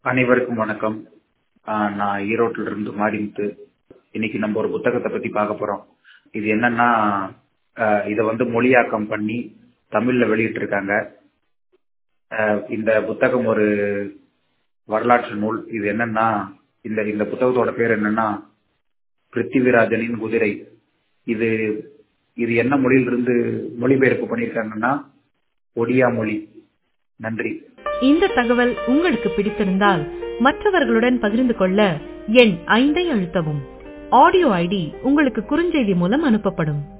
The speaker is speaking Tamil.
அனைவருக்கும் வணக்கம் ஆஹ் நான் ஈரோட்டில் இருந்து மாரிமுத்து இன்னைக்கு நம்ம ஒரு புத்தகத்தை பத்தி பார்க்க போறோம் இது என்னன்னா ஆஹ் இதை வந்து மொழியாக்கம் பண்ணி தமிழ்ல வெளியிட்டு இருக்காங்க இந்த புத்தகம் ஒரு வரலாற்று நூல் இது என்னன்னா இந்த இந்த புத்தகத்தோட பேர் என்னன்னா பிருத்திவிராஜனின் குதிரை இது இது என்ன மொழியிலிருந்து மொழிபெயர்ப்பு பண்ணியிருக்காங்கன்னா ஒடியா மொழி நன்றி இந்த தகவல் உங்களுக்கு பிடித்திருந்தால் மற்றவர்களுடன் பகிர்ந்து கொள்ள எண் ஐந்தை அழுத்தவும் ஆடியோ ஐடி உங்களுக்கு குறுஞ்செய்தி மூலம் அனுப்பப்படும்